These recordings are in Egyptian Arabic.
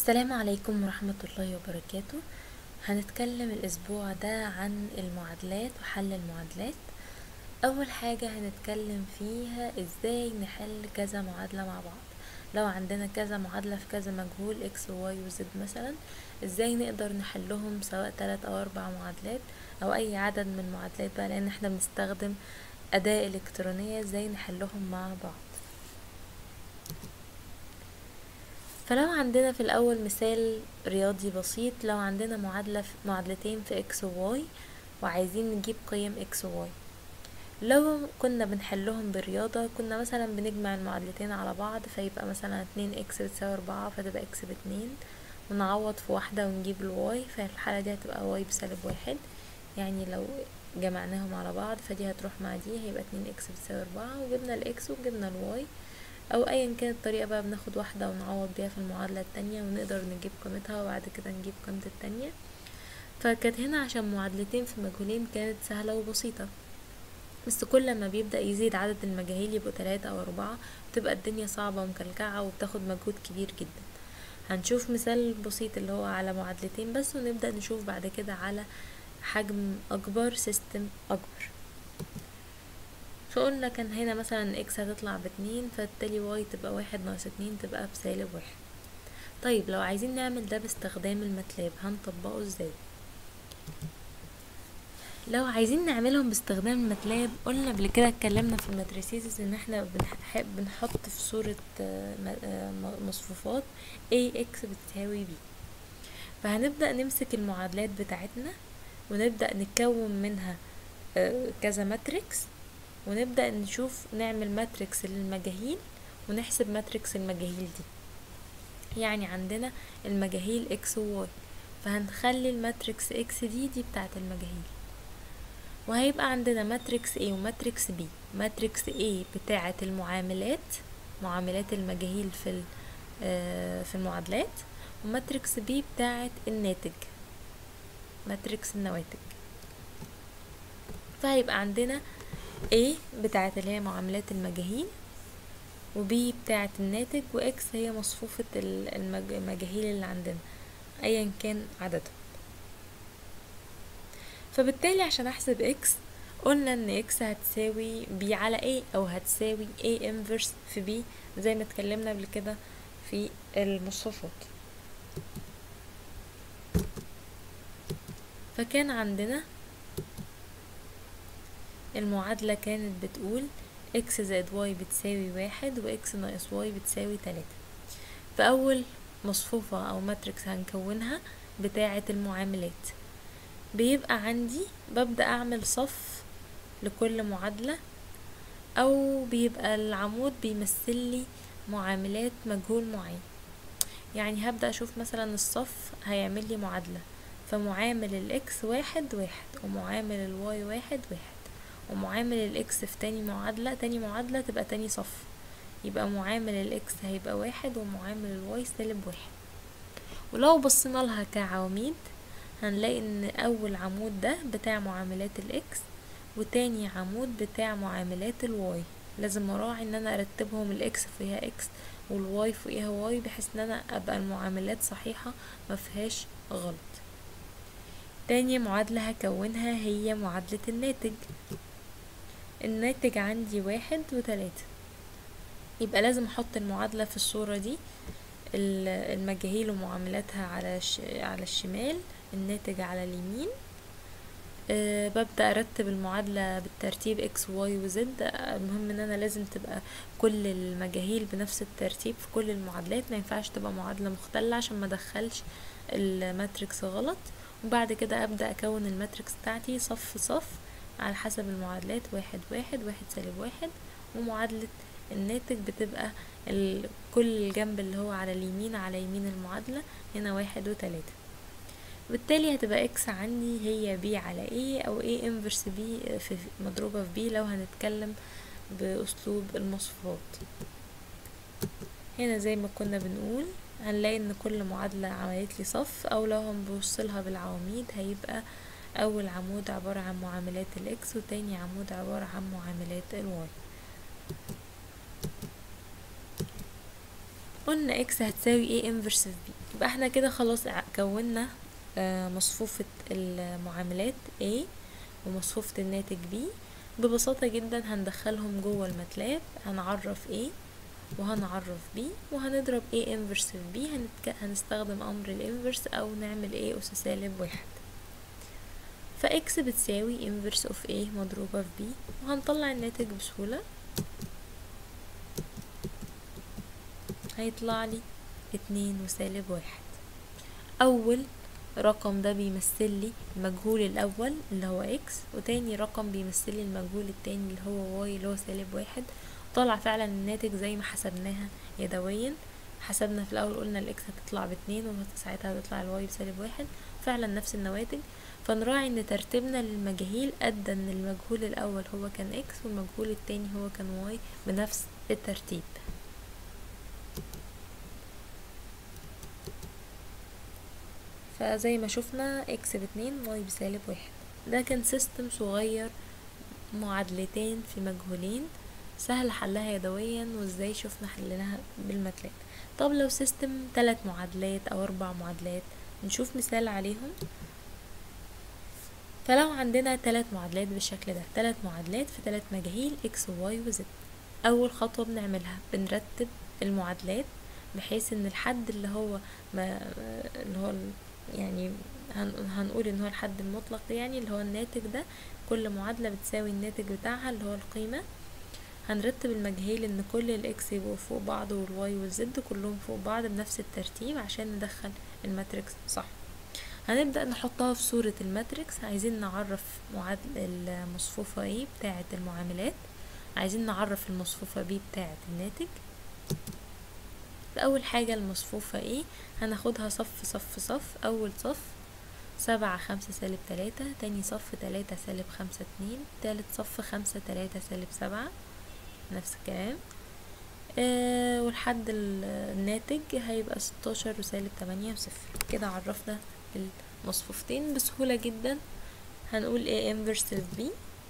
السلام عليكم ورحمة الله وبركاته هنتكلم الأسبوع ده عن المعادلات وحل المعادلات أول حاجة هنتكلم فيها إزاي نحل كذا معادلة مع بعض لو عندنا كذا معادلة في كذا مجهول x و y و z مثلا إزاي نقدر نحلهم سواء تلات أو أربع معادلات أو أي عدد من المعادلات بقى لأن احنا بنستخدم أداة إلكترونية إزاي نحلهم مع بعض فلو عندنا في الأول مثال رياضي بسيط لو عندنا معادلة في معادلتين في x و y وعايزين نجيب قيم x و y لو كنا بنحلهم بالرياضة كنا مثلا بنجمع المعادلتين على بعض فيبقى مثلا اتنين اكس بتساوي اربعة فتبقى اكس باتنين ونعوض في واحدة ونجيب الواي ففي الحالة دي هتبقى واي بسالب واحد يعني لو جمعناهم على بعض فدي هتروح مع دي هيبقى اتنين اكس بتساوي اربعة وجبنا الاكس وجبنا الواي او ايا كانت الطريقة بقى بناخد واحدة ونعوض بيها في المعادلة التانية ونقدر نجيب قيمتها وبعد كده نجيب قيمة التانية فكانت هنا عشان معادلتين في مجهولين كانت سهلة وبسيطة بس كل ما بيبدأ يزيد عدد المجاهيل يبقوا تلاتة أو أربعة بتبقى الدنيا صعبة ومكلكعة وبتاخد مجهود كبير جدا هنشوف مثال بسيط اللي هو على معادلتين بس ونبدأ نشوف بعد كده على حجم أكبر سيستم أكبر فقلنا كان هنا مثلا اكس هتطلع باتنين فبالتالي واي تبقى واحد ناقص اتنين تبقى بسالب واحد طيب لو عايزين نعمل ده باستخدام الماتلاب هنطبقه ازاي لو عايزين نعملهم باستخدام الماتلاب قلنا قبل كده اتكلمنا في الماتريسيز ان احنا بنحب بنحط في صورة مصفوفات a x بتساوي b فهنبدأ نمسك المعادلات بتاعتنا ونبدأ نكون منها كذا ماتريكس ونبدأ نشوف نعمل ماتريكس للمجاهيل ونحسب ماتريكس المجاهيل دي يعني عندنا المجاهيل x و y فهنخلي الماتريكس x دي دي بتاعت المجاهيل وهيبقى عندنا ماتريكس A وماتريكس B ماتريكس A بتاعة المعاملات معاملات المجاهيل في في المعادلات وماتريكس B بتاعة الناتج ماتريكس النواتج فهيبقى عندنا A بتاعة اللي هي معاملات المجاهيل وB بتاعة الناتج وإكس هي مصفوفة المجاهيل اللي عندنا أيا كان عددهم فبالتالي عشان احسب اكس قلنا ان اكس هتساوي بي على a او هتساوي a inverse في b زي ما اتكلمنا قبل كده في المصفوفات فكان عندنا المعادلة كانت بتقول x زائد y بتساوي واحد و x ناقص y بتساوي تلاتة فأول مصفوفة أو ماتريكس هنكونها بتاعة المعاملات بيبقى عندي ببدأ أعمل صف لكل معادلة أو بيبقى العمود بيمثل لي معاملات مجهول معين يعني هبدأ أشوف مثلا الصف هيعمل لي معادلة فمعامل الإكس واحد واحد ومعامل الواي واحد واحد ومعامل الإكس في تاني معادلة تاني معادلة تبقى تاني صف يبقى معامل الإكس هيبقى واحد ومعامل الواي سالب واحد ولو بصينا لها كعواميد هنلاقي ان اول عمود ده بتاع معاملات الاكس وتاني عمود بتاع معاملات الواي لازم اراعي ان انا ارتبهم الاكس فوقيها اكس والواي فوقيها واي بحيث ان انا ابقى المعاملات صحيحة ما فيهاش غلط تاني معادلة هكونها هي معادلة الناتج الناتج عندي واحد وتلاتة يبقى لازم احط المعادلة في الصورة دي المجاهيل ومعاملاتها على على الشمال الناتج على اليمين أه ببدأ أرتب المعادلة بالترتيب x y و z المهم ان انا لازم تبقى كل المجاهيل بنفس الترتيب في كل المعادلات ما ينفعش تبقى معادلة مختلة عشان ما ادخلش الماتريكس غلط وبعد كده أبدأ أكون الماتريكس بتاعتي صف صف على حسب المعادلات واحد واحد واحد سالب واحد ومعادلة الناتج بتبقى كل الجنب اللي هو على اليمين على يمين المعادلة هنا واحد وتلاتة بالتالي هتبقى اكس عندي هي بي على ايه او ايه انفرس بي في مضروبة في بي لو هنتكلم باسلوب المصفوفات هنا زي ما كنا بنقول هنلاقي ان كل معادلة عملت لي صف او لو هنبصلها بالعواميد هيبقى اول عمود عبارة عن معاملات الاكس وتاني عمود عبارة عن معاملات الواي قلنا اكس هتساوي ايه انفرس في بي يبقى احنا كده خلاص كونا مصفوفة المعاملات A ومصفوفة الناتج B ببساطة جدا هندخلهم جوه الماتلاب هنعرف A وهنعرف B وهنضرب A inverse في B هنتك... هنستخدم أمر الانفرس أو نعمل A أس سالب واحد فإكس بتساوي inverse of A مضروبة في B وهنطلع الناتج بسهولة هيطلع لي اتنين وسالب واحد أول رقم ده بيمثل لي المجهول الأول اللي هو إكس وتاني رقم بيمثل لي المجهول التاني اللي هو واي اللي هو سالب واحد طلع فعلا الناتج زي ما حسبناها يدويا حسبنا في الأول قلنا الإكس هتطلع باتنين وساعتها هتطلع الواي بسالب واحد فعلا نفس النواتج فنراعي ان ترتيبنا للمجاهيل ادى ان المجهول الاول هو كان اكس والمجهول التاني هو كان واي بنفس الترتيب فزي ما شفنا اكس باتنين واي بسالب واحد ده كان سيستم صغير معادلتين في مجهولين سهل حلها يدويا وازاي شفنا حلناها بالماتلاب طب لو سيستم تلات معادلات او اربع معادلات نشوف مثال عليهم فلو عندنا تلات معادلات بالشكل ده تلات معادلات في تلات مجاهيل اكس وواي وزد اول خطوة بنعملها بنرتب المعادلات بحيث ان الحد اللي هو ما اللي هو يعني هنقول ان هو الحد المطلق يعني اللي هو الناتج ده كل معادلة بتساوي الناتج بتاعها اللي هو القيمة هنرتب المجهول ان كل الاكس يبقوا فوق بعض والواي والزد كلهم فوق بعض بنفس الترتيب عشان ندخل الماتريكس صح هنبدأ نحطها في صورة الماتريكس عايزين نعرف معادلة المصفوفة ايه بتاعة المعاملات عايزين نعرف المصفوفة بي بتاعة الناتج أول حاجة المصفوفة ايه هناخدها صف صف صف أول صف سبعة خمسة سالب تلاتة تاني صف تلاتة سالب خمسة اتنين تالت صف خمسة تلاتة سالب سبعة نفس الكلام آه والحد الناتج هيبقى ستاشر وسالب تمانية وصفر كده عرفنا المصفوفتين بسهولة جدا هنقول A inverse of B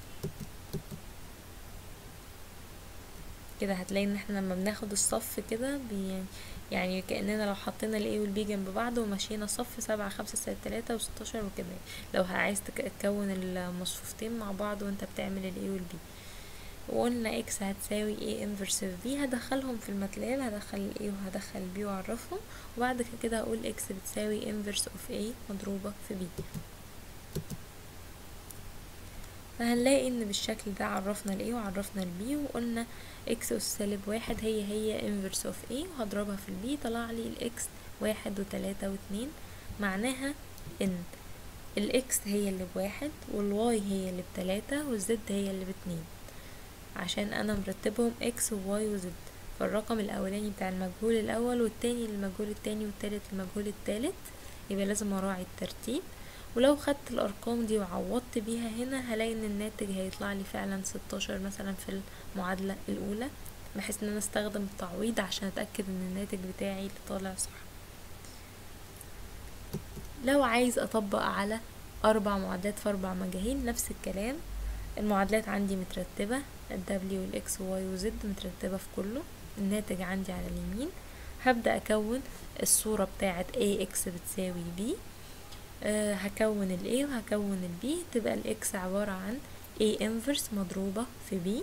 كده هتلاقي ان احنا لما بناخد الصف كده بي يعني كأننا لو حطينا ال A وال B جنب بعض ومشينا صف سبعة خمسة سالب تلاتة وستاشر وكده لو عايز تكون المصفوفتين مع بعض وانت بتعمل ال A وال B وقلنا x هتساوي a inverse of b هدخلهم في الماتلاب هدخل ال a وهدخل ال b واعرفهم وبعد كده هقول x بتساوي inverse of a مضروبة في b فهنلاقي ان بالشكل ده عرفنا ال a وعرفنا ال b وقلنا x أس سالب واحد هي هي inverse of a وهضربها في ال b طلع لي ال x واحد وتلاتة واتنين معناها ان ال x هي اللي بواحد والواي هي اللي بتلاتة والزد هي اللي باتنين عشان انا مرتبهم اكس وواي وزد فالرقم الاولاني بتاع المجهول الاول والتاني المجهول التاني والتالت المجهول التالت يبقى لازم اراعي الترتيب ولو خدت الارقام دي وعوضت بيها هنا هلاقي ان الناتج هيطلع لي فعلا ستاشر مثلا في المعادلة الاولى بحيث ان انا استخدم التعويض عشان اتأكد ان الناتج بتاعي اللي طالع صح لو عايز اطبق على اربع معادلات في اربع مجاهيل نفس الكلام المعادلات عندي مترتبة ال W وال X و Y و Z مترتبة في كله الناتج عندي على اليمين هبدأ أكون الصورة بتاعة AX بتساوي B أه هكون ال A وهكون ال B تبقى ال X عبارة عن A inverse مضروبة في B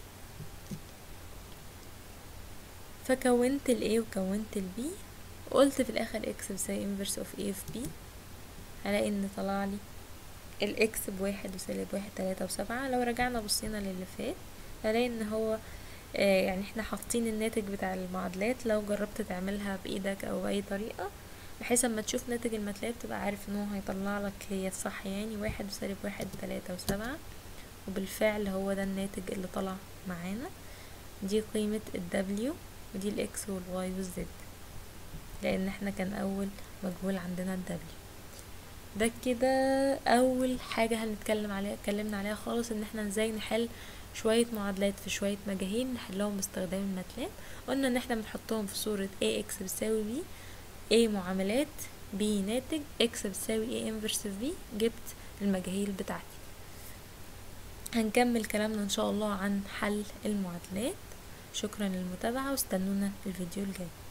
فكونت ال A وكونت ال B وقلت في الآخر X بتساوي inverse of A في B هلاقي إن طلع لي الاكس بواحد وسالب واحد تلاتة وسبعة لو رجعنا بصينا للي فات هلاقي ان هو آه يعني احنا حاطين الناتج بتاع المعادلات لو جربت تعملها بايدك او باي طريقة بحيث اما تشوف ناتج الماتلاب تبقى عارف ان هو هيطلع لك هي الصح يعني واحد وسالب واحد تلاتة وسبعة وبالفعل هو ده الناتج اللي طلع معانا دي قيمة الدبليو ودي الاكس والواي والزد لان احنا كان اول مجهول عندنا الدبليو ده كده اول حاجه هنتكلم عليها اتكلمنا عليها خالص ان احنا ازاي نحل شويه معادلات في شويه مجاهيل نحلهم باستخدام الماتلاب قلنا ان احنا بنحطهم في صوره ax بتساوي b a معاملات b ناتج x بتساوي a inverse v جبت المجاهيل بتاعتي هنكمل كلامنا ان شاء الله عن حل المعادلات شكرا للمتابعه واستنونا الفيديو الجاي